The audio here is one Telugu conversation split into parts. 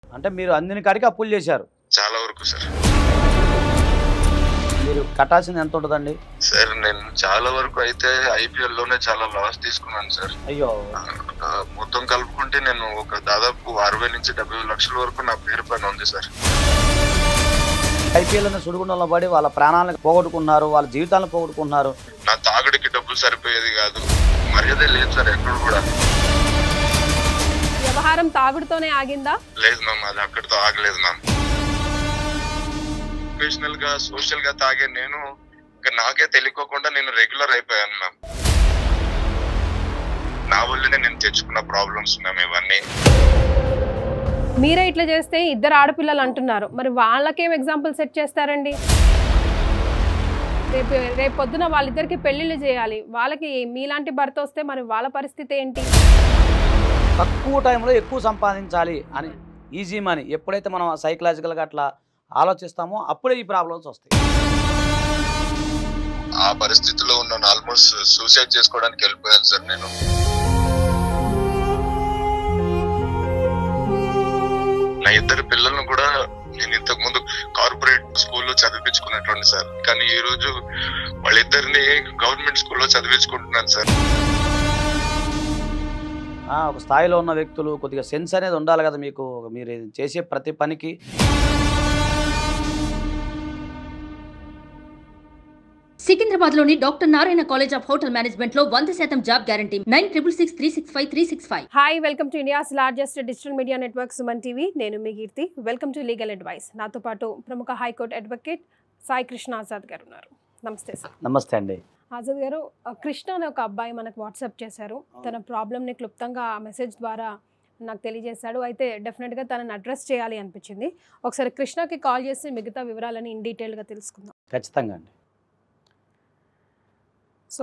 అంటే మీరు అందిన కాడికి అప్పులు చేశారు చాలా వరకు సార్ మీరు కట్టాల్సింది ఎంత ఉంటుందండి సార్ నేను చాలా వరకు అయితే ఐపీఎల్ లోనే చాలా లాస్ తీసుకున్నాను సార్ అయ్యో ఆ, మొత్తం కలుపుకుంటే నేను ఒక దాదాపు అరవై నుంచి డెబ్బై లక్షల వరకు నా పేరు పైన ఉంది సార్ ఐపీఎల్ సుడిగుండంలో పడి వాళ్ళ ప్రాణాలను పోగొట్టుకున్నారు వాళ్ళ జీవితాలను పోగొట్టుకున్నారు నా తాగుడికి డబ్బులు సరిపోయేది కాదు మర్యాద లేదు సార్ ఎక్కడ కూడా వ్యవహారం తాగుడుతోనే ఆగిందా లేదు మ్యామ్ అది అక్కడితో ఆగలేదు మ్యామ్ ప్రొఫెషనల్ గా సోషల్ గా తాగే నేను ఇంకా నాకే తెలియకోకుండా నేను రెగ్యులర్ అయిపోయాను మ్యామ్ నా వల్లనే నేను తెచ్చుకున్న ప్రాబ్లమ్స్ మ్యామ్ ఇవన్నీ మీరే ఇట్లా చేస్తే ఇద్దరు ఆడపిల్లలు అంటున్నారు మరి వాళ్ళకేం ఎగ్జాంపుల్ సెట్ చేస్తారండి రేపు రేపు పొద్దున వాళ్ళిద్దరికి పెళ్లిళ్ళు చేయాలి వాళ్ళకి మీలాంటి భర్త వస్తే మరి వాళ్ళ పరిస్థితి ఏంటి తక్కువ టైంలో ఎక్కువ సంపాదించాలి అని ఈజీ మనీ ఎప్పుడైతే మనం సైకలాజికల్గా అట్లా ఆలోచిస్తామో అప్పుడే ఈ ప్రాబ్లమ్స్ వస్తాయి ఆ పరిస్థితిలో ఉన్నాను ఆల్మోస్ట్ సూసైడ్ చేసుకోవడానికి వెళ్ళిపోయాను సార్ నేను నా ఇద్దరు పిల్లలను కూడా నేను ఇంతకు ముందు కార్పొరేట్ స్కూల్లో చదివించుకున్నటువంటి సార్ కానీ ఈ రోజు వాళ్ళిద్దరిని గవర్నమెంట్ స్కూల్లో చదివించుకుంటున్నాను సార్ ఆ, ఒక స్థాయిలో ఉన్న వ్యక్తులు కొద్దిగా సెన్స్ అనేది ఉండాలి కదా మీకు మీరు చేసే ప్రతి పనికి సికింద్రాబాద్ లోని doctor Narayana college of hotel management లో వంద శాతం job guarantee nine triple six three six five three six five hi welcome to India's largest digital media network Suman TV నేను మీ Keerthi welcome to legal advice నాతో పాటు ప్రముఖ హైకోర్టు అడ్వకేట్ సాయి కృష్ణ ఆజాద్ గారు ఉన్నారు నమస్తే సార్ నమస్తే అండి ఆజాద్ గారు ఆ, కృష్ణ అనే ఒక అబ్బాయి మనకు వాట్సాప్ చేశారు తన ప్రాబ్లమ్ని క్లుప్తంగా ఆ మెసేజ్ ద్వారా నాకు తెలియజేశాడు అయితే డెఫినెట్గా తనని అడ్రస్ చేయాలి అనిపించింది ఒకసారి కృష్ణకి కాల్ చేసి మిగతా వివరాలని ఇన్ డీటెయిల్గా తెలుసుకుందాం ఖచ్చితంగా అండి సో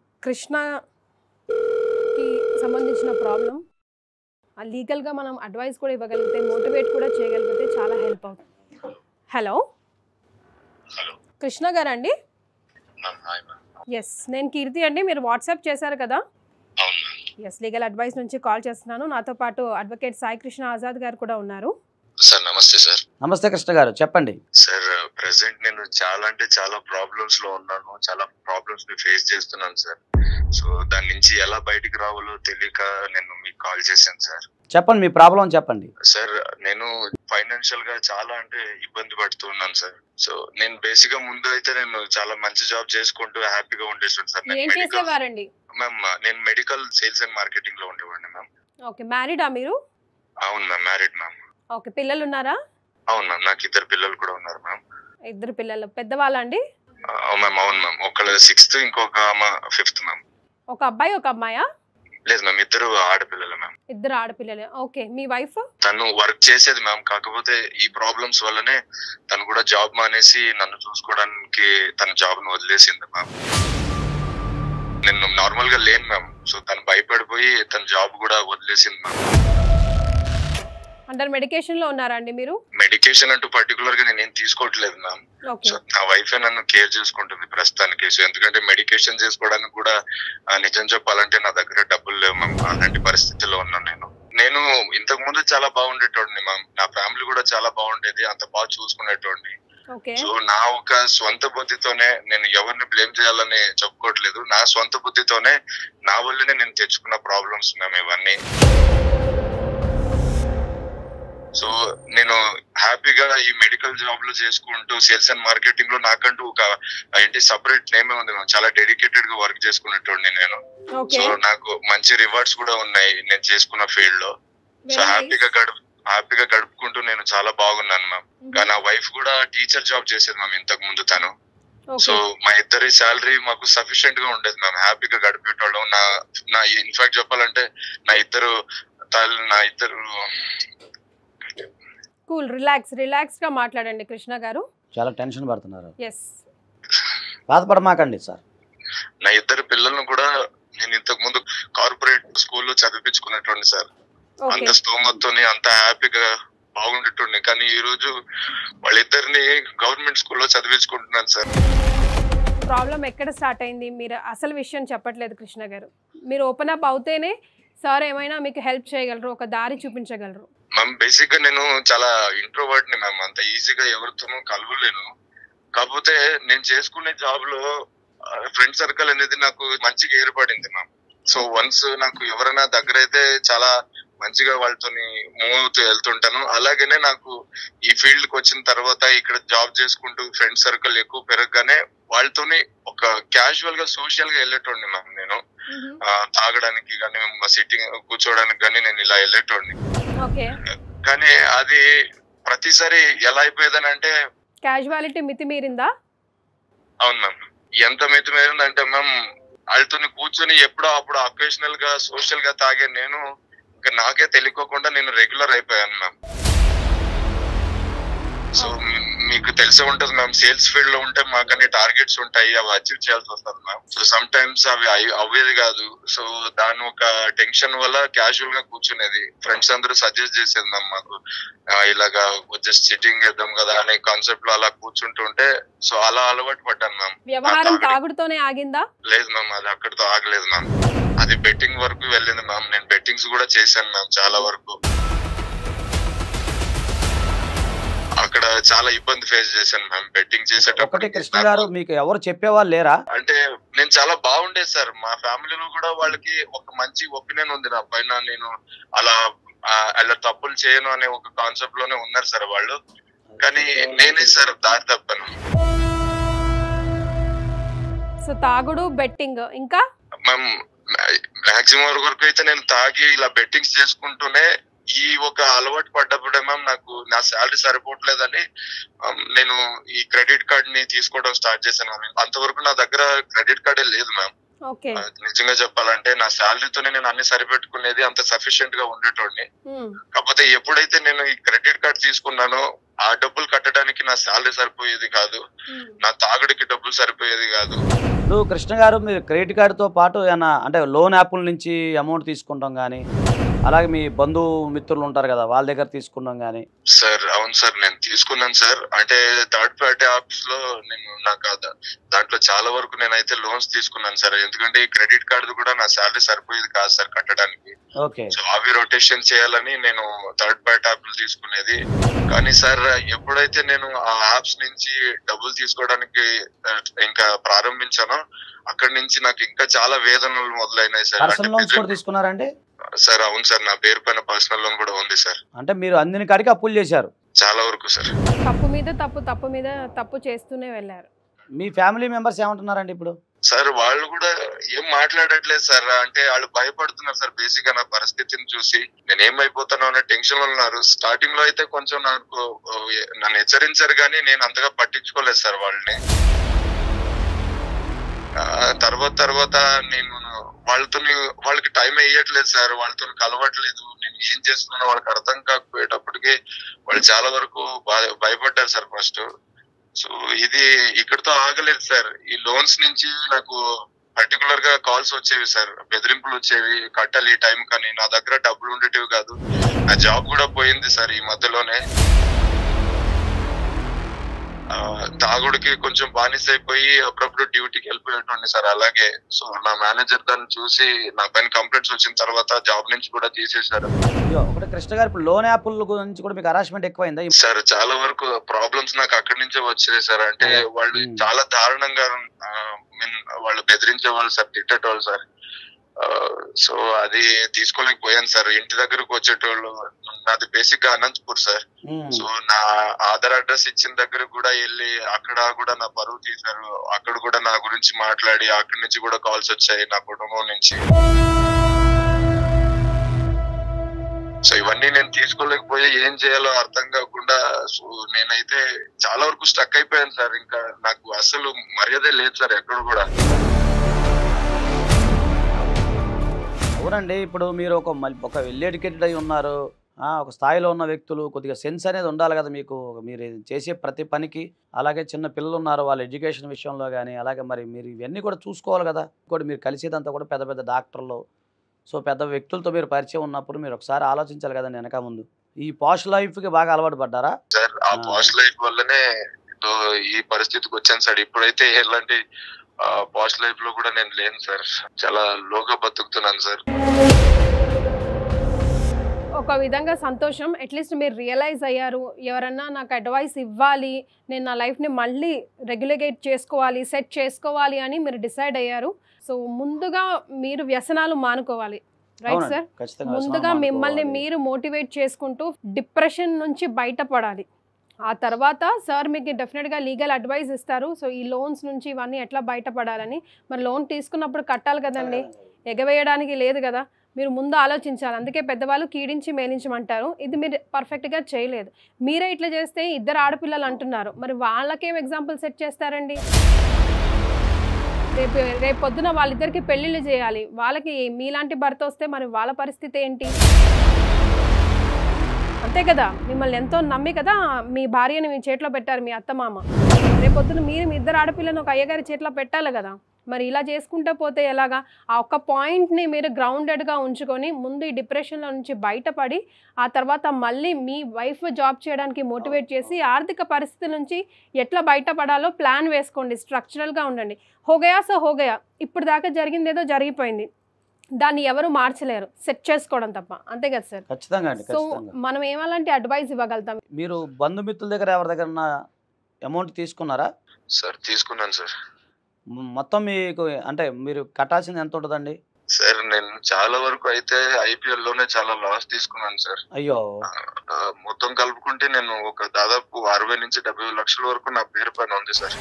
కృష్ణకి సంబంధించిన ప్రాబ్లం లీగల్గా మనం అడ్వైస్ కూడా ఇవ్వగలిగితే మోటివేట్ కూడా చేయగలిగితే చాలా హెల్ప్ అవుతుంది హలో హలో కృష్ణ గారండి మ్యామ్ హాయ్ మ్యామ్ ఎస్ నేను కీర్తి అండి మీరు వాట్సాప్ చేశారు కదా అవును మ్యామ్ ఎస్ లీగల్ అడ్వైస్ నుంచి కాల్ చేస్తున్నాను నాతో పాటు అడ్వకేట్ సాయి కృష్ణ ఆజాద్ గారు కూడా ఉన్నారు సార్ నమస్తే సార్ నమస్తే కృష్ణ గారు చెప్పండి సార్ ప్రెసెంట్ నేను చాలా అంటే చాలా ప్రాబ్లమ్స్ లో ఉన్నాను చాలా ప్రాబ్లమ్స్ ని ఫేస్ చేస్తున్నాను సార్ సో దాని నుంచి ఎలా బయటికి రావాలో తెలియక నేను మీకు కాల్ చేశాను సార్ చెప్పండి మీ ప్రాబ్లం చెప్పండి సార్ నేను ఫైనాన్షియల్ గా చాలా అంటే ఇబ్బంది పడుతున్నాను సార్ సో నేను బేసిక్ గా ముందు అయితే నేను చాలా మంచి జాబ్ చేసుకుంటూ హ్యాపీగా ఉండేసాను సార్ నేను ఏం మెడికల్ చేసేవారండి మ్యామ్ నేను మెడికల్ సేల్స్ అండ్ మార్కెటింగ్ లో ఉండేవాడిని మ్యామ్ ఓకే మ్యారీడా మీరు అవును మ్యామ్ మ్యారీడ్ మ్యామ్ ఓకే పిల్లలు ఉన్నారా అవును మ్యామ్ నాకు ఇద్దరు పిల్లలు కూడా ఉన్నారు మ్యామ్ ఇద్దరు పిల్లలు పెద్దవాళ్ళ అండి మ్యామ్ అవును మ్యామ్ ఒకళ్ళు సిక్స్త్ ఇంకొక ఆమె ఫిఫ్త్ మ్యామ్ ఒక అబ్బాయి ఒక అమ్మాయా లేదు మ్యామ్ ఇద్దరు ఆడపిల్లలు మ్యామ్ ఇద్దరు ఆడపిల్లలే ఓకే మీ వైఫ్ తను వర్క్ చేసేది మ్యామ్ కాకపోతే ఈ ప్రాబ్లమ్స్ వల్లనే తను కూడా జాబ్ మానేసి నన్ను చూసుకోవడానికి తన జాబ్ ను వదిలేసింది మ్యామ్ నేను నార్మల్ గా లేను మ్యామ్ సో తను భయపడిపోయి తన జాబ్ కూడా వదిలేసింది మ్యామ్ అండర్ మెడికేషన్ లో ఉన్నారా అండి మీరు మెడికేషన్ అంటూ పర్టికులర్ గా నేను ఏం తీసుకోవట్లేదు మ్యామ్ ఓకే సో నా వైఫే నన్ను కేర్ చేసుకుంటుంది ప్రస్తుతానికి సో ఎందుకంటే మెడికేషన్ చేసుకోవడానికి కూడా ఆ, నిజం చెప్పాలంటే నా దగ్గర డబ్బులు లేవు మ్యామ్ అలాంటి పరిస్థితిలో ఉన్నాను నేను నేను ఇంతకు ముందు చాలా బాగుండేటోడిని మ్యామ్ నా ఫ్యామిలీ కూడా చాలా బాగుండేది అంత బాగా చూసుకునేటోడిని ఓకే సో నా ఒక స్వంత బుద్ధితోనే నేను ఎవరిని బ్లేమ్ చేయాలని చెప్పుకోవట్లేదు నా స్వంత బుద్ధితోనే నా వల్లనే నేను తెచ్చుకున్న ప్రాబ్లమ్స్ మ్యామ్ ఇవన్నీ సో నేను హ్యాపీగా ఈ మెడికల్ జాబ్ లో చేసుకుంటూ సేల్స్ అండ్ మార్కెటింగ్ లో నాకంటూ ఒక ఏంటి సపరేట్ నేమే ఉంది మ్యామ్ చాలా డెడికేటెడ్ గా వర్క్ చేసుకునేటోడిని నేను ఓకే సో నాకు మంచి రివార్డ్స్ కూడా ఉన్నాయి నేను చేసుకున్న ఫీల్డ్ లో సో హ్యాపీగా గడుపు హ్యాపీగా గడుపుకుంటూ నేను చాలా బాగున్నాను మ్యామ్ ఇంకా నా వైఫ్ కూడా టీచర్ జాబ్ చేసేది మ్యామ్ ఇంతకు ముందు తను సో ఓకే మా ఇద్దరి శాలరీ మాకు సఫిషియెంట్ గా ఉండేది మ్యామ్ హ్యాపీగా గడిపేటోళ్ళం నా నా ఇన్ఫాక్ట్ చెప్పాలంటే నా ఇద్దరు తల్లి నా ఇద్దరు కూల్ రిలాక్స్ రిలాక్స్ గా మాట్లాడండి కృష్ణ గారు చాలా టెన్షన్ పడుతున్నారు ఎస్ బాధపడమాకండి సార్ నా ఇద్దరు పిల్లలను కూడా నేను ఇంతకు ముందు కార్పొరేట్ స్కూల్లో చదివించుకున్నటువంటి సార్ ఓకే అంత స్తోమతోని అంత హ్యాపీగా బాగుండేటోడిని కానీ ఈ రోజు వాళ్ళిద్దరిని గవర్నమెంట్ స్కూల్లో చదివించుకుంటున్నాను సార్ ప్రాబ్లం ఎక్కడ స్టార్ట్ అయింది మీరు అసలు విషయం చెప్పట్లేదు కృష్ణ గారు మీరు ఓపెన్ అప్ అవుతేనే సార్ ఏమైనా మీకు హెల్ప్ చేయగలరు ఒక దారి చూపించగలరు మ్యామ్ బేసిక్ గా నేను చాలా ఇంట్రోవర్ట్ ని మ్యామ్ అంత ఈజీగా ఎవరితోనూ కలవలేను కాకపోతే నేను చేసుకునే జాబ్ లో ఫ్రెండ్ సర్కిల్ అనేది నాకు మంచిగా ఏర్పడింది మ్యామ్ సో వన్స్ నాకు ఎవరైనా దగ్గర అయితే చాలా మంచిగా వాళ్ళతోని మూవ్ అవుతూ వెళ్తుంటాను అలాగనే నాకు ఈ ఫీల్డ్ కి వచ్చిన తర్వాత ఇక్కడ జాబ్ చేసుకుంటూ ఫ్రెండ్ సర్కిల్ ఎక్కువ పెరగగానే వాళ్ళతోని ఒక క్యాజువల్ గా సోషల్ గా వెళ్ళేటోడిని మ్యామ్ నేను ఆ, తాగడానికి కానీ సిట్టింగ్ కూర్చోవడానికి కానీ నేను ఇలా వెళ్ళేటోడిని ఓకే కానీ అది ప్రతిసారి ఎలా అయిపోయేదని అంటే క్యాజువాలిటీ మితిమీరిందా అవును మ్యామ్ ఎంత మితమైందంటే మ్యామ్ వాళ్ళతో కూర్చొని ఎప్పుడో అప్పుడు అకేషనల్ గా సోషల్ గా తాగే నేను ఇంకా నాకే తెలియకోకుండా నేను రెగ్యులర్ అయిపోయాను మ్యామ్ సో మీకు తెలిసే ఉంటది మ్యామ్ సేల్స్ ఫీల్డ్ లో ఉంటే మాకు అన్ని టార్గెట్స్ ఉంటాయి అవి అచీవ్ చేయాల్సి వస్తుంది మ్యామ్ సో సమ్ టైమ్స్ అవి అయ్యి- అవ్వేది కాదు సో దాని ఒక టెన్షన్ వల్ల క్యాజువల్ గా కూర్చునేది ఫ్రెండ్స్ అందరూ సజెస్ట్ చేసేది మ్యామ్ మాకు ఆ, ఇలాగా జస్ట్ సిట్టింగ్ చేద్దాం కదా అనే కాన్సెప్ట్ లో అలా కూర్చుంటుంటే సో అలా అలవాటు పడ్డాను మ్యామ్ వ్యవహారం తాగడం. తాగుడుతోనే ఆగిందా లేదు మ్యామ్ అది అక్కడితో ఆగలేదు మ్యామ్ అది బెట్టింగ్ వరకు వెళ్ళింది మ్యామ్ నేను బెట్టింగ్స్ కూడా చేశాను మ్యామ్ చాలా వరకు అక్కడ చాలా ఇబ్బంది ఫేస్ చేశాను మ్యామ్ బెట్టింగ్ ఒకటి చేసేటప్పుడు కృష్ణ గారు మీకు ఎవరు చెప్పేవాళ్ళు లేరా అంటే నేను చాలా బాగుండేది సార్ మా ఫ్యామిలీలో కూడా వాళ్ళకి ఒక మంచి ఒపీనియన్ ఉంది నా పైన నేను అలా ఆ, అలా తప్పులు చేయను అనే ఒక కాన్సెప్ట్ లోనే ఉన్నారు సార్ వాళ్ళు కానీ నేనే సార్ దారి తప్పాను సో తాగుడు బెట్టింగ్ ఇంకా మ్యామ్ మాక్సిమం వరకు అయితే నేను తాగి ఇలా బెట్టింగ్స్ చేసుకుంటూనే ఈ ఒక అలవాటు పడ్డప్పుడే మ్యామ్ నాకు నా శాలరీ సరిపోవట్లేదని మ్యామ్, నేను ఈ క్రెడిట్ కార్డ్ ని తీసుకోవడం స్టార్ట్ చేశాను మ్యామ్ అంతవరకు నా దగ్గర క్రెడిట్ కార్డే లేదు మ్యామ్ ఓకే ఆ, నిజంగా చెప్పాలంటే నా శాలరీతోనే నేను అన్ని సరిపెట్టుకునేది అంత సఫిషియెంట్ గా ఉండేటోడిని కాకపోతే ఎప్పుడైతే నేను ఈ క్రెడిట్ కార్డ్ తీసుకున్నానో ఆ డబ్బులు కట్టడానికి నా శాలరీ సరిపోయేది కాదు నా తాగుడికి డబ్బులు సరిపోయేది కాదు ఇప్పుడు కృష్ణ గారు మీరు క్రెడిట్ కార్డుతో పాటు ఏమన్నా అంటే లోన్ యాప్ల నుంచి అమౌంట్ తీసుకుంటాం కానీ అలాగే మీ బంధువు మిత్రులు ఉంటారు కదా వాళ్ళ దగ్గర తీసుకున్నాం కానీ సార్ అవును సార్ నేను తీసుకున్నాను సార్ అంటే థర్డ్ పార్టీ యాప్స్ లో నేను నాకు ఆ- దాంట్లో చాలా వరకు నేనైతే లోన్స్ తీసుకున్నాను సార్ ఎందుకంటే ఈ క్రెడిట్ కార్డు కూడా నా శాలరీ సరిపోయేది కాదు సార్ కట్టడానికి ఓకే సో అవి రొటేషన్ చేయాలని నేను థర్డ్ పార్టీ యాప్లు తీసుకునేది కానీ సార్ ఎప్పుడైతే నేను ఆ యాప్స్ నుంచి డబ్బులు తీసుకోవడానికి ఆ, ఇంకా ప్రారంభించానో అక్కడి నుంచి నాకు ఇంకా చాలా వేదనలు మొదలైనాయి సార్ పర్సనల్ లోన్స్ కూడా అంటే తీసుకున్నారండి సార్ అవును సార్ నా పేరు పైన పర్సనల్ లోన్ కూడా ఉంది సార్ అంటే మీరు అందిన కాడికి అప్పులు చేశారు చాలా వరకు సార్ తప్పు మీద తప్పు తప్పు మీద తప్పు చేస్తూనే వెళ్ళారు మీ ఫ్యామిలీ మెంబర్స్ ఏమంటున్నారండి ఇప్పుడు సార్ వాళ్ళు కూడా ఏం మాట్లాడట్లేదు సార్ అంటే వాళ్ళు భయపడుతున్నారు సార్ బేసిక్ గా నా పరిస్థితిని చూసి నేను ఏమైపోతానో అనే టెన్షన్ లో ఉన్నారు స్టార్టింగ్ లో అయితే కొంచెం నాకు ఓ, ఏ- నన్ను హెచ్చరించారు కానీ నేను అంతగా పట్టించుకోలేదు సార్ వాళ్ళని ఆ, తర్వాత తర్వాత నేను వాళ్ళతో వాళ్ళకి టైం వేయట్లేదు సార్ వాళ్ళతో కలవట్లేదు నేను ఏం చేస్తున్నానో వాళ్ళకి అర్థం కాకపోయేటప్పటికి వాళ్ళు చాలా వరకు భయ- భయపడ్డారు సార్ ఫస్ట్ సో ఇది ఇక్కడితో ఆగలేదు సార్ ఈ లోన్స్ నుంచి నాకు పర్టికులర్ గా కాల్స్ వచ్చేవి సార్ బెదిరింపులు వచ్చేవి కట్టాలి ఈ టైం కానీ నా దగ్గర డబ్బులు ఉండేటివి కాదు నా జాబ్ కూడా పోయింది సార్ ఈ మధ్యలోనే ఆ, తాగుడికి కొంచెం బానిస అయిపోయి అప్పుడప్పుడు డ్యూటీకి వెళ్ళిపోయేటండి సార్ అలాగే సో నా మేనేజర్ దాన్ని చూసి నా పైన కంప్లైంట్స్ వచ్చిన తర్వాత జాబ్ నుంచి కూడా తీసేశారు ఇదిగో, ఒకటి కృష్ణ గారు ఇప్పుడు లోన్ యాప్ల గురించి కూడా మీకు హరాస్మెంట్ ఎక్కువైందా సార్ చాలా వరకు ప్రాబ్లమ్స్ నాకు అక్కడి నుంచే వచ్చాయి సార్ అంటే వాళ్ళు Hmm. చాలా దారుణంగా ఆ, మీన్ వాళ్ళు బెదిరించే వాళ్ళు సార్ తిట్టేటోళ్ళు సార్ ఆ, సో అది తీసుకోలేకపోయాను సార్ ఇంటి దగ్గరకు వచ్చేటోళ్ళు నాది బేసిక్ గా అనంతపూర్ సార్ ఉమ్. సో నా ఆధార్ అడ్రస్ ఇచ్చిన దగ్గర కూడా వెళ్ళి అక్కడ కూడా నా పరువు తీశారు అక్కడ కూడా నా గురించి మాట్లాడి అక్కడి నుంచి కూడా కాల్స్ వచ్చాయి నా కుటుంబం నుంచి సో ఇవన్నీ నేను తీసుకోలేకపోయి ఏం చేయాలో అర్థం కాకుండా సో నేనైతే చాలా వరకు స్టక్ అయిపోయాను సార్ ఇంకా నాకు అసలు మర్యాదే లేదు సార్ ఎక్కడ కూడా అవునండి ఇప్పుడు మీరు ఒక మల్- ఒక వెల్ ఎడ్యుకేటెడ్ అయి ఉన్నారు ఆ, ఒక స్థాయిలో ఉన్న వ్యక్తులు కొద్దిగా సెన్స్ అనేది ఉండాలి కదా మీకు మీరు చేసే ప్రతి పనికి అలాగే చిన్న పిల్లలు ఉన్నారు వాళ్ళ ఎడ్యుకేషన్ విషయంలో కానీ అలాగే మరి మీరు ఇవన్నీ కూడా చూసుకోవాలి కదా కూడా మీరు కలిసేదంతా కూడా పెద్ద పెద్ద డాక్టర్లు సో పెద్ద వ్యక్తులతో మీరు పరిచయం ఉన్నప్పుడు మీరు ఒకసారి ఆలోచించాలి కదండి వెనక ముందు ఈ పాష్ లైఫ్కి బాగా అలవాటు పడ్డారా సార్ ఆ ఆ. పాస్ట్ లైఫ్ వల్లనే ఇదో ఈ పరిస్థితికి వచ్చాను సార్ ఇప్పుడైతే ఎలాంటి పాస్ట్ లైఫ్ లో కూడా నేను లేను సార్ చాలా లోగా బతుకుతున్నాను సార్ ఒక విధంగా సంతోషం అట్లీస్ట్ మీరు రియలైజ్ అయ్యారు ఎవరన్నా నాకు అడ్వైస్ ఇవ్వాలి నేను నా లైఫ్ని మళ్ళీ రెగ్యులేట్ చేసుకోవాలి సెట్ చేసుకోవాలి అని మీరు డిసైడ్ అయ్యారు సో ముందుగా మీరు వ్యసనాలు మానుకోవాలి రైట్ అవునండి, సార్ ఖచ్చితంగా ముందుగా వ్యసనం మిమ్మల్ని మానుకోవాలి. మీరు మోటివేట్ చేసుకుంటూ డిప్రెషన్ నుంచి బయటపడాలి ఆ తర్వాత సార్ మీకు డెఫినెట్గా లీగల్ అడ్వైస్ ఇస్తారు సో ఈ లోన్స్ నుంచి ఇవన్నీ ఎట్లా బయటపడాలని మరి లోన్ తీసుకున్నప్పుడు కట్టాలి కదండి ఎగవేయడానికి లేదు కదా మీరు ముందు ఆలోచించాలి అందుకే పెద్దవాళ్ళు కీడించి మేలించమంటారు ఇది మీరు పర్ఫెక్ట్గా చేయలేదు మీరే ఇట్లా చేస్తే ఇద్దరు ఆడపిల్లలు అంటున్నారు మరి వాళ్ళకేం ఎగ్జాంపుల్ సెట్ చేస్తారండి రేపు రేపు పొద్దున వాళ్ళిద్దరికి పెళ్ళిళ్ళు చేయాలి వాళ్ళకి మీలాంటి భర్త వస్తే మరి వాళ్ళ పరిస్థితి ఏంటి అంతే కదా మిమ్మల్ని ఎంతో నమ్మి కదా మీ భార్యని మీ చేతిలో పెట్టారు మీ అత్తమామ రేపొద్దున మీరు మీ ఇద్దరు ఆడపిల్లని ఒక అయ్యగారి చేతిలో పెట్టాలి కదా మరి ఇలా చేసుకుంటూ పోతే ఎలాగా ఆ ఒక్క పాయింట్ని మీరు గ్రౌండెడ్గా ఉంచుకొని ముందు ఈ డిప్రెషన్లో నుంచి బయటపడి ఆ తర్వాత మళ్ళీ మీ వైఫ్ జాబ్ చేయడానికి మోటివేట్ చేసి ఆర్థిక పరిస్థితి నుంచి ఎట్లా బయటపడాలో ప్లాన్ వేసుకోండి స్ట్రక్చరల్గా ఉండండి హోగయా సో హోగయా ఇప్పుడు దాకా జరిగింది ఏదో జరిగిపోయింది దాన్ని ఎవరు మార్చలేరు సెట్ చేసుకోవడం తప్ప అంతే కదా సార్ ఖచ్చితంగా అండి సో ఖచ్చితంగా మనం ఏమలాంటి అడ్వైస్ ఇవ్వగలుగుతాం మీరు బంధుమిత్రుల దగ్గర ఎవరి దగ్గర అమౌంట్ తీసుకున్నారా సార్ తీసుకున్నాను సార్ మ- మొత్తం మీకు అంటే మీరు కట్టాల్సింది ఎంత ఉంటుందండి సార్ నేను చాలా వరకు అయితే ఐపీఎల్ లోనే చాలా లాస్ తీసుకున్నాను సార్ అయ్యో ఆ, మొత్తం కలుపుకుంటే నేను ఒక దాదాపు అరవై నుంచి డెబ్బై లక్షల వరకు నా పేరు పైన ఉంది సార్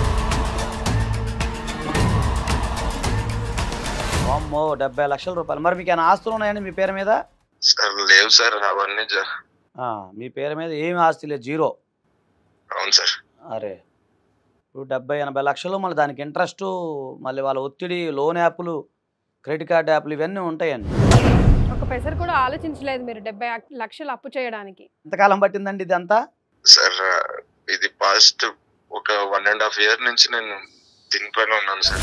అమ్మో డెబ్బై లక్షల రూపాయలు మరి మీకు ఏమైనా ఆస్తులు ఉన్నాయండి మీ పేరు మీద సార్ లేవు సార్ అవన్నీ జ- ఆ, మీ పేరు మీద ఏమి ఆస్తి లేదు జీరో అవును సార్ అరే ఇప్పుడు డెబ్బై ఎనభై లక్షలు మళ్ళీ దానికి ఇంట్రెస్ట్ మళ్ళీ వాళ్ళ ఒత్తిడి లోన్ యాప్లు క్రెడిట్ కార్డ్ యాప్లు ఇవన్నీ ఉంటాయండి ఒక పెసర్ కూడా ఆలోచించలేదు మీరు డెబ్బై లక్షలు అప్పు చేయడానికి ఎంతకాలం పట్టిందండి ఇదంతా సార్ ఆ, ఇది పాస్ట్ ఒక వన్ అండ్ హాఫ్ ఇయర్ నుంచి నేను దీనిపైన ఉన్నాను సార్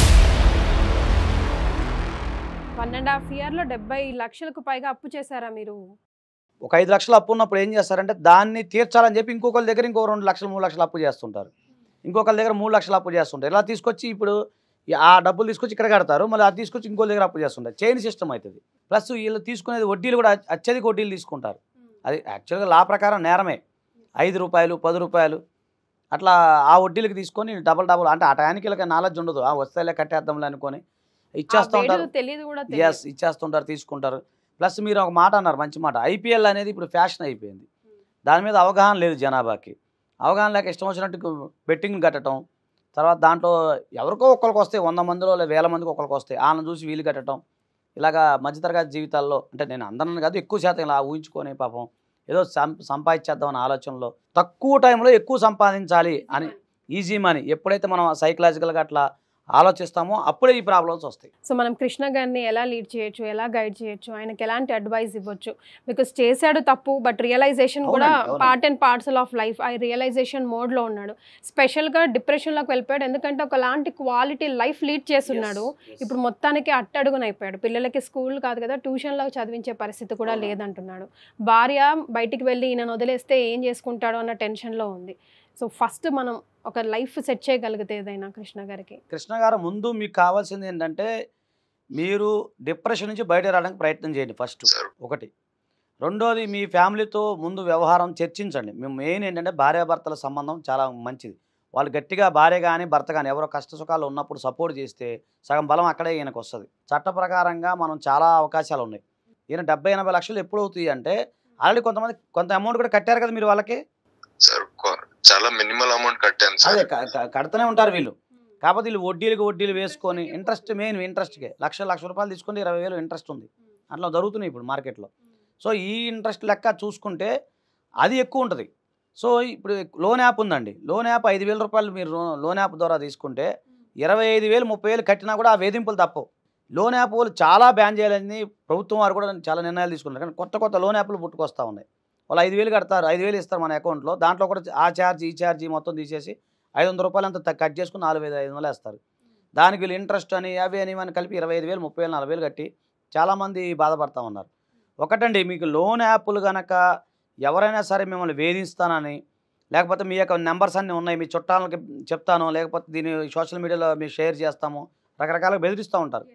వన్ అండ్ హాఫ్ ఇయర్లో డెబ్బై లక్షలకు పైగా అప్పు చేశారా మీరు ఒక ఐదు లక్షలు అప్పు ఉన్నప్పుడు ఏం చేస్తారంటే దాన్ని తీర్చాలని చెప్పి ఇంకొకరి దగ్గర ఇంకో రెండు లక్షలు మూడు లక్షలు అప్పు చేస్తుంటారు ఇంకొకరి దగ్గర మూడు లక్షలు అప్పు చేస్తుంటారు ఇలా తీసుకొచ్చి ఇప్పుడు ఈ- ఆ డబ్బులు తీసుకొచ్చి ఇక్కడ కడతారు మళ్ళీ అది తీసుకొచ్చి ఇంకో దగ్గర అప్పు చేస్తుంటారు చైన్ సిస్టమ్ అవుతుంది ప్లస్ వీళ్ళు తీసుకునేది వడ్డీలు కూడా అత్య- అత్యధిక వడ్డీలు తీసుకుంటారు అది యాక్చువల్గా లా ప్రకారం నేరమే ఐదు రూపాయలు పది రూపాయలు అట్లా ఆ వడ్డీలకు తీసుకొని డబల్ డబల్ అంటే ఆ టయానికి వీళ్ళకి నాలెడ్జ్ ఉండదు ఆ వస్తేలే కట్టేద్దాంలే అనుకొని ఇచ్చేస్తూ ఉంటారు తెలియదు కూడా ఎస్ తెలియదు ఇచ్చేస్తుంటారు తీసుకుంటారు ప్లస్ మీరు ఒక మాట అన్నారు మంచి మాట ఐపీఎల్ అనేది ఇప్పుడు ఫ్యాషన్ అయిపోయింది దాని మీద అవగాహన లేదు జనాభాకి అవగాహన లేక ఇష్టం వచ్చినట్టు బెట్టింగ్ కట్టడం తర్వాత దాంట్లో ఎవరికో ఒక్కరికి వస్తాయి వంద మందిలో లేదా వేల మందికి ఒకరికి వస్తాయి వాళ్ళని చూసి వీలు కట్టడం ఇలాగా మధ్యతరగతి జీవితాల్లో అంటే నేను అందరిని కాదు ఎక్కువ శాతం ఇలా ఊహించుకొని పాపం ఏదో సం సంపాదించేద్దామని ఆలోచనలో తక్కువ టైంలో ఎక్కువ సంపాదించాలి అని ఈజీ మనీ ఎప్పుడైతే మనం సైకలాజికల్గా అట్లా ఆలోచిస్తామో అప్పుడే ఈ ప్రాబ్లమ్స్ వస్తాయి సో మనం కృష్ణ గారిని ఎలా లీడ్ చేయొచ్చు ఎలా గైడ్ చేయొచ్చు ఆయనకి ఎలాంటి అడ్వైస్ ఇవ్వచ్చు బికాస్ చేశాడు తప్పు బట్ రియలైజేషన్ కూడా అవునండి, అవునండి. Part and parcel of life ఆ రియలైజేషన్ మోడ్లో ఉన్నాడు స్పెషల్గా డిప్రెషన్లోకి వెళ్ళిపోయాడు ఎందుకంటే ఒకలాంటి క్వాలిటీ లైఫ్ లీడ్ చేస్తున్నాడు ఇప్పుడు మొత్తానికి అట్టడుగున అయిపోయాడు పిల్లలకి స్కూల్ కాదు కదా ట్యూషన్లో చదివించే పరిస్థితి కూడా లేదంటున్నాడు భార్య బయటికి వెళ్ళి ఈయన వదిలేస్తే ఏం చేసుకుంటాడో అన్న టెన్షన్లో ఉంది సో ఫస్ట్ మనం ఒక లైఫ్ సెట్ చేయగలిగితే ఏదైనా కృష్ణ గారికి కృష్ణ గారు ముందు మీకు కావాల్సింది ఏంటంటే మీరు డిప్రెషన్ నుంచి బయట రావడానికి ప్రయత్నం చేయండి ఫస్ట్ సార్ ఒకటి రెండోది మీ ఫ్యామిలీతో ముందు వ్యవహారం చర్చించండి మేము మెయిన్ ఏంటంటే భార్యాభర్తల సంబంధం చాలా మంచిది వాళ్ళు గట్టిగా భార్య కానీ భర్త కానీ ఎవరో కష్ట సుఖాలు ఉన్నప్పుడు సపోర్ట్ చేస్తే సగం బలం అక్కడే ఈయనకు వస్తుంది చట్ట ప్రకారంగా మనం చాలా అవకాశాలు ఉన్నాయి ఈయన డెబ్బై ఎనభై లక్షలు ఎప్పుడు అవుతాయి అంటే ఆల్రెడీ కొంతమంది కొంత అమౌంట్ కూడా కట్టారు కదా మీరు వాళ్ళకి సార్ కొ- చాలా మినిమల్ అమౌంట్ కట్టాను అదే సార్ క- క- కడుతూనే ఉంటారు వీళ్ళు కాకపోతే వీళ్ళు వడ్డీలకు వడ్డీలు వేసుకొని ఇంట్రెస్ట్ మెయిన్ ఇంట్రెస్ట్కే లక్ష లక్ష రూపాయలు తీసుకుంటే ఇరవై వేలు ఇంట్రెస్ట్ ఉంది అట్లా జరుగుతున్నాయి ఇప్పుడు మార్కెట్లో సో ఈ ఇంట్రెస్ట్ లెక్క చూసుకుంటే అది ఎక్కువ ఉంటుంది సో ఇప్పుడు లోన్ యాప్ ఉందండి లోన్ యాప్ ఐదు వేల రూపాయలు మీరు లో- లోన్ యాప్ ద్వారా తీసుకుంటే ఇరవై ఐదు వేలు ముప్పై వేలు కట్టినా కూడా ఆ వేధింపులు తప్పవు లోన్ యాప్ వాళ్ళు చాలా బ్యాన్ చేయాలని ప్రభుత్వం వారు కూడా చాలా నిర్ణయాలు తీసుకున్నారు కానీ కొత్త కొత్త లోన్ యాప్లు పుట్టుకొస్తూ ఉన్నాయి వాళ్ళు ఐదు వేలు కడతారు ఐదు వేలు ఇస్తారు మన అకౌంట్లో దాంట్లో కూడా ఆ ఛార్జ్ ఈ ఛార్జ్ మొత్తం తీసేసి ఐదు వందల రూపాయలు అంతా త- కట్ చేసుకుని నాలుగు వేలు ఐదు వందలు వేస్తారు దానికి వీళ్ళు ఇంట్రెస్ట్ అని అవి అని ఇవన్నీ కలిపి ఇరవై ఐదు వేలు ముప్పై వేలు నలభై వేలు కట్టి చాలామంది బాధపడతా ఉన్నారు ఒకటండి మీకు లోన్ యాప్లు కనుక ఎవరైనా సరే మిమ్మల్ని వేధిస్తానని లేకపోతే మీ యొక్క నెంబర్స్ అన్నీ ఉన్నాయి మీ చుట్టాలకి చెప్తాను లేకపోతే దీన్ని సోషల్ మీడియాలో మీరు షేర్ చేస్తాము రకరకాలుగా బెదిరిస్తూ ఉంటారు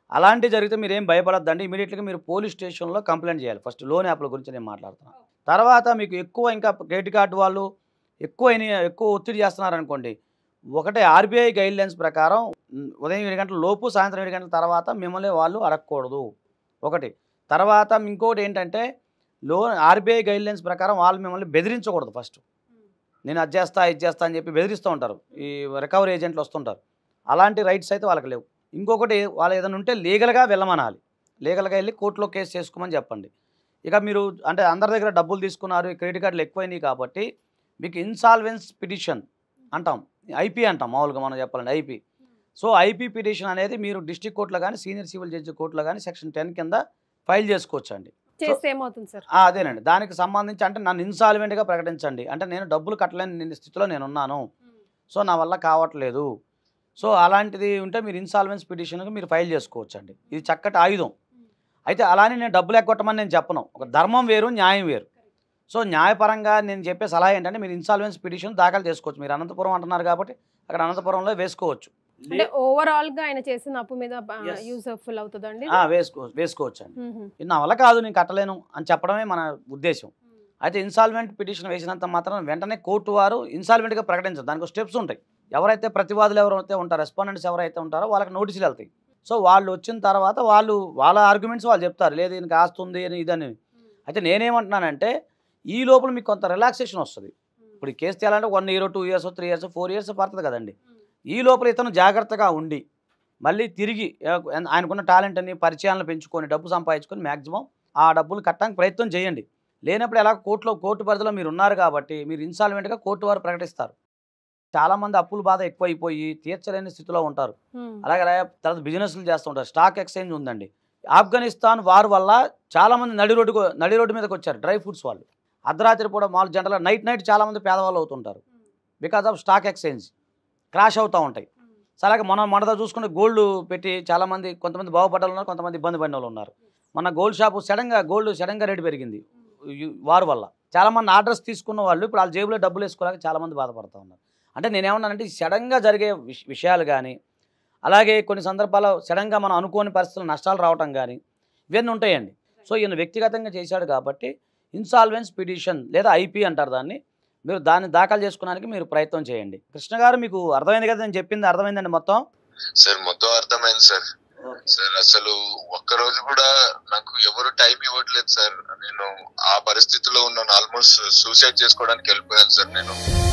అలాంటివి జరిగితే మీరు ఏం భయపడద్దండి ఇమీడియట్గా మీరు పోలీస్ స్టేషన్లో కంప్లైంట్ చేయాలి ఫస్ట్ లోన్ యాప్ల గురించి నేను మాట్లాడుతున్నాను తర్వాత మీకు ఎక్కువ ఇంకా క్రెడిట్ కార్డు వాళ్ళు ఎక్కువ అయిన- ఎక్కువ ఒత్తిడి చేస్తున్నారు అనుకోండి ఒకటే ఆర్బీఐ గైడ్ లైన్స్ ప్రకారం ఉమ్, ఉదయం ఏడు గంటల లోపు సాయంత్రం ఏడు గంటల తర్వాత మిమ్మల్ని వాళ్ళు అడగకూడదు ఒకటి తర్వాత ఇంకోటి ఏంటంటే లోన్ ఆర్బీఐ గైడ్ లైన్స్ ప్రకారం వాళ్ళు మిమ్మల్ని బెదిరించకూడదు ఫస్ట్ నేను అది చేస్తా ఇది చేస్తా అని చెప్పి బెదిరిస్తూ ఉంటారు ఈ రికవరీ ఏజెంట్లు వస్తుంటారు అలాంటి రైట్స్ అయితే వాళ్ళకి లేవు ఇంకొకటి వాళ్ళు ఏదైనా ఉంటే లీగల్గా వెళ్ళమనాలి లీగల్గా వెళ్ళి కోర్టులో కేసు చేసుకోమని చెప్పండి ఇక మీరు అంటే అందరి దగ్గర డబ్బులు తీసుకున్నారు ఈ క్రెడిట్ కార్డులు ఎక్కువైనాయి కాబట్టి మీకు ఇన్సాల్వెన్స్ పిటిషన్ అంటాం ఐపీ అంటాం మామూలుగా మనం చెప్పాలంటే ఐపీ సో ఐపీ పిటిషన్ అనేది మీరు డిస్ట్రిక్ట్ కోర్టులో కానీ సీనియర్ సివిల్ జడ్జి కోర్టులో కానీ సెక్షన్ టెన్ కింద ఫైల్ చేసుకోవచ్చు అండి చేస్తే ఏమవుతుంది సార్ ఆ, అదేనండి దానికి సంబంధించి అంటే నన్ను ఇన్సాల్వెంట్గా ప్రకటించండి అంటే నేను డబ్బులు కట్టలేని నేను స్థితిలో నేను ఉన్నాను సో నా వల్ల కావట్లేదు సో అలాంటిది ఉంటే మీరు ఇన్సాల్వెన్స్ పిటిషన్కి మీరు ఫైల్ చేసుకోవచ్చు అండి ఇది చక్కటి ఆయుధం అయితే అలానే నేను డబ్బులు ఎగ్గొట్టమని నేను చెప్పను ఒక ధర్మం వేరు న్యాయం వేరు సో న్యాయపరంగా నేను చెప్పే సలహా ఏంటంటే మీరు ఇన్సాల్వెన్స్ పిటిషన్ దాఖలు చేసుకోవచ్చు మీరు అనంతపురం అంటున్నారు కాబట్టి అక్కడ అనంతపురంలో వేసుకోవచ్చు అంటే ఓవరాల్ గా ఆయన చేసిన అప్పు మీద Yes. యూస్ఫుల్ అవుతుందండి ఆ, వేసుకో వేసుకోవచ్చు అండి ఇది నా వల్ల కాదు నేను కట్టలేను అని చెప్పడమే మన ఉద్దేశం అయితే ఇన్సాల్వెంట్ పిటిషన్ వేసినంత మాత్రం వెంటనే కోర్టు వారు ఇన్సాల్వెంట్గా ప్రకటించరు దానికి స్టెప్స్ ఉంటాయి ఎవరైతే ప్రతివాదులు ఎవరైతే ఉంటారో రెస్పాండెంట్స్ ఎవరైతే ఉంటారో వాళ్ళకి నోటీసులు వెళ్తాయి సో వాళ్ళు వచ్చిన తర్వాత వాళ్ళు వాళ్ళ ఆర్గ్యుమెంట్స్ వాళ్ళు చెప్తారు లేదు దీనికి ఆస్తుంది అని ఇదని అయితే నేనేమంటున్నానంటే ఈ లోపల మీకు కొంత రిలాక్సేషన్ వస్తుంది ఇప్పుడు ఈ కేసు తేయాలంటే one year two years three years four years పడుతుంది కదండి ఈ లోపల ఇతను జాగ్రత్తగా ఉండి మళ్ళీ తిరిగి ఆ- ఆయనకున్న టాలెంట్ అని పరిచయాలను పెంచుకొని డబ్బు సంపాదించుకొని మ్యాక్సిమం ఆ డబ్బులు కట్టడానికి ప్రయత్నం చేయండి లేనప్పుడు ఎలా కోర్టులో కోర్టు పరిధిలో మీరు ఉన్నారు కాబట్టి మీరు ఇన్సాల్వెంట్గా కోర్టు వారు ప్రకటిస్తారు చాలామంది అప్పుల బాధ ఎక్కువైపోయి తీర్చలేని స్థితిలో ఉంటారు అలాగే అలాగే తర్వాత బిజినెస్లు చేస్తుంటారు స్టాక్ ఎక్స్చేంజ్ ఉందండి ఆఫ్ఘనిస్తాన్ వార్ వల్ల చాలామంది నడి రోడ్డుకు నడి రోడ్డు మీదకి వచ్చారు డ్రై ఫ్రూట్స్ వాళ్ళు అర్ధరాత్రి కూడా మామూలు జనరల్గా నైట్ నైట్ చాలామంది పేదవాళ్ళు అవుతుంటారు because of stock exchange crash అవుతూ ఉంటాయి సో అలాగే మనం మనతో చూసుకుంటే గోల్డ్ పెట్టి చాలామంది కొంతమంది బాగుపడ్డ వాళ్ళు ఉన్నారు కొంతమంది ఇబ్బంది పడిన వాళ్ళు ఉన్నారు మన గోల్డ్ షాపు సడన్గా గోల్డ్ సడన్గా రేటు పెరిగింది ఈ- వార్ వల్ల చాలామంది ఆర్డర్స్ తీసుకున్న వాళ్ళు ఇప్పుడు వాళ్ళ జేబులో డబ్బులు వేసుకోలేక చాలామంది బాధపడుతూ ఉన్నారు అంటే నేనేమన్నానంటే ఈ సడన్గా జరిగే విష- విషయాలు కానీ అలాగే కొన్ని సందర్భాల్లో సడన్గా మనం అనుకోని పరిస్థితులు నష్టాలు రావటం కానీ ఇవన్నీ ఉంటాయండి సో ఈయన వ్యక్తిగతంగా చేశాడు కాబట్టి ఇన్సాల్వెన్స్ పిటిషన్ లేదా ఐపీ అంటారు దాన్ని మీరు దాన్ని దాఖలు చేసుకోవడానికి మీరు ప్రయత్నం చేయండి కృష్ణ గారు మీకు అర్థమైంది కదా నేను చెప్పింది అర్థమైందండి మొత్తం సార్ మొత్తం అర్థమైంది సార్ సార్ అసలు ఒక్క రోజు కూడా నాకు ఎవరు టైం ఇవ్వట్లేదు సార్ నేను ఆ పరిస్థితిలో ఉన్నాను ఆల్మోస్ట్ సూసైడ్ చేసుకోవడానికి వెళ్ళిపోయాను సార్ నేను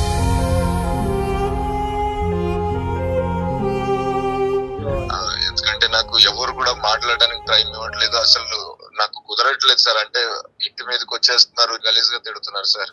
ఆ, ఎందుకంటే నాకు ఎవరు కూడా మాట్లాడడానికి టైం ఇవ్వట్లేదు అసలు నాకు కుదరట్లేదు సార్ అంటే ఇంటి మీదకి వచ్చేస్తున్నారు గలీజ్ గా తిడుతున్నారు సార్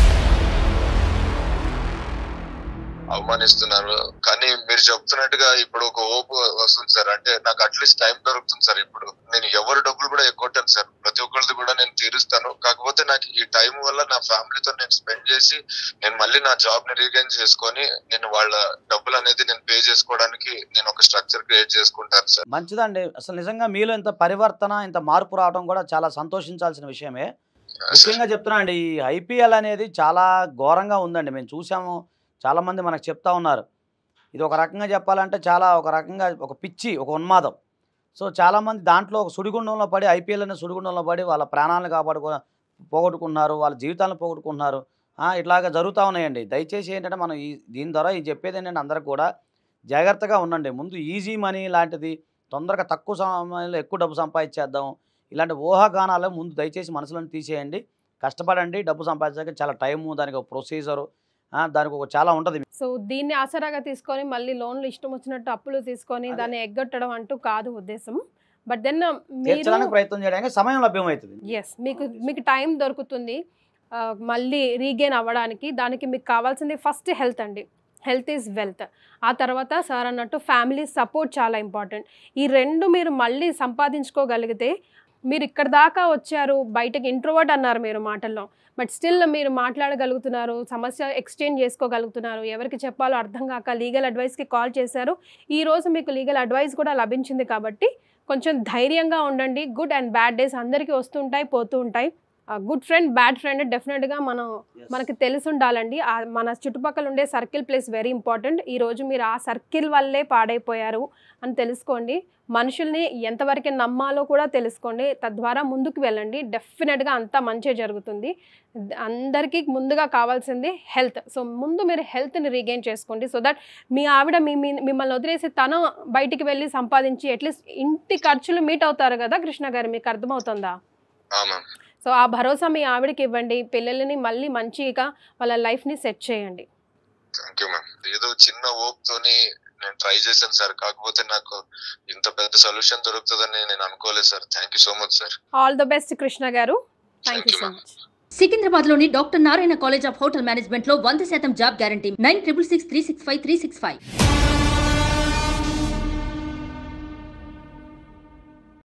అవమానిస్తున్నారు కానీ మీరు చెప్తున్నట్టుగా ఇప్పుడు ఒక ఓపు వస్తుంది సార్ అంటే నాకు అట్లీస్ట్ టైం దొరుకుతుంది సార్ ఇప్పుడు నేను ఎవరి డబ్బులు కూడా ఎగ్గొట్టాను సార్ ప్రతి ఒక్కరిది కూడా నేను తీరుస్తాను కాకపోతే నాకు ఈ టైం వల్ల నా ఫ్యామిలీతో నేను స్పెండ్ చేసి నేను మళ్ళీ నా జాబ్ ని రీగైన్ చేసుకొని నేను వాళ్ళ డబ్బులు అనేది నేను పే చేసుకోవడానికి నేను ఒక స్ట్రక్చర్ క్రియేట్ చేసుకుంటాను సార్ మంచిదండి అసలు నిజంగా మీలో ఇంత పరివర్తన ఇంత మార్పు రావడం కూడా చాలా సంతోషించాల్సిన విషయమే ముఖ్యంగా చెప్తున్నా అండి ఈ ఐపీఎల్ అనేది చాలా ఘోరంగా ఉందండి మేము చూసాము చాలామంది మనకు చెప్తా ఉన్నారు ఇది ఒక రకంగా చెప్పాలంటే చాలా ఒక రకంగా ఒక పిచ్చి ఒక ఉన్మాదం సో చాలామంది దాంట్లో ఒక సుడిగుండంలో పడి ఐపీఎల్ అనే సుడిగుండంలో పడి వాళ్ళ ప్రాణాలను కాపాడుకో పోగొట్టుకున్నారు వాళ్ళ జీవితాలను పోగొట్టుకుంటున్నారు ఆ, ఇట్లాగా జరుగుతూ ఉన్నాయండి దయచేసి ఏంటంటే మనం ఈ దీని ద్వారా ఇది చెప్పేది ఏంటంటే అందరికి కూడా జాగ్రత్తగా ఉండండి ముందు ఈజీ మనీ లాంటిది తొందరగా తక్కువ సమయంలో ఎక్కువ డబ్బు సంపాదించేద్దాం ఇలాంటి ఊహాగానాలు ముందు దయచేసి మనసులో తీసేయండి కష్టపడండి డబ్బు సంపాదించడానికి చాలా టైము దానికి ఒక ప్రొసీజరు దానికి ఒక చాలా ఉంటుంది సో దీన్ని ఆసరాగా తీసుకొని మళ్ళీ లోన్లు ఇష్టం వచ్చినట్టు అప్పులు తీసుకొని అదే. దాన్ని ఎగ్గొట్టడం అంటూ కాదు ఉద్దేశం బట్ దెన్ మీరు తీర్చడానికి ప్రయత్నం చేయడానికి సమయం లభ్యమవుతుంది ఎస్ మీకు మీకు టైం దొరుకుతుంది ఆ, మళ్ళీ రీగెయిన్ అవ్వడానికి దానికి మీకు కావాల్సింది ఫస్ట్ హెల్త్ అండి హెల్త్ ఈజ్ వెల్త్ ఆ తర్వాత సార్ అన్నట్టు ఫ్యామిలీ సపోర్ట్ చాలా ఇంపార్టెంట్ ఈ రెండు మీరు మళ్ళీ సంపాదించుకోగలిగితే మీరు ఇక్కడ దాకా వచ్చారు బయటకి ఇంట్రోవర్ట్ అన్నారు మీరు మాటల్లో బట్ స్టిల్ మీరు మాట్లాడగలుగుతున్నారు సమస్య ఎక్స్చేంజ్ చేసుకోగలుగుతున్నారు ఎవరికి చెప్పాలో అర్థం కాక లీగల్ అడ్వైస్కి కాల్ చేశారు ఈ రోజు మీకు లీగల్ అడ్వైస్ కూడా లభించింది కాబట్టి కొంచెం ధైర్యంగా ఉండండి గుడ్ అండ్ బ్యాడ్ డేస్ అందరికీ వస్తుంటాయి పోతూ ఉంటాయి గుడ్ ఫ్రెండ్ బ్యాడ్ ఫ్రెండ్ డెఫినెట్గా మనం మనకి తెలిసి ఉండాలండి ఆ మన చుట్టుపక్కల ఉండే సర్కిల్ ప్లేస్ వెరీ ఇంపార్టెంట్ ఈ రోజు మీరు ఆ సర్కిల్ వల్లే పాడైపోయారు అని తెలుసుకోండి మనుషుల్ని ఎంతవరకు నమ్మాలో కూడా తెలుసుకోండి తద్వారా ముందుకు వెళ్ళండి డెఫినెట్గా అంతా మంచి జరుగుతుంది అందరికీ ముందుగా కావాల్సింది హెల్త్ సో ముందు మీరు హెల్త్ని రీగెయిన్ చేసుకోండి సో దట్ మీ ఆవిడ మీ మీ- మిమ్మల్ని వదిలేసి తను బయటికి వెళ్ళి సంపాదించి అట్లీస్ట్ ఇంటి ఖర్చులు మీట్ అవుతారు కదా కృష్ణ గారు మీకు అర్థమవుతుందా ఆ మ్యామ్ సో ఆ భరోసా మీ ఆవిడకి ఇవ్వండి పిల్లల్ని మళ్ళీ మంచిగా వాళ్ళ లైఫ్ని సెట్ చేయండి థ్యాంక్ యూ మ్యామ్ ఏదో చిన్న ఓప్ తోని నేను ట్రై చేశాను సార్ కాకపోతే నాకు ఇంత పెద్ద సొల్యూషన్ దొరుకుతుందని నేను అనుకోలేదు sir thank you so much sir all the best Krishna garu thank you so much Secunderabad లోని doctor Narayana college of hotel management లో వంద శాతం job guarantee nine triple six three six five three six five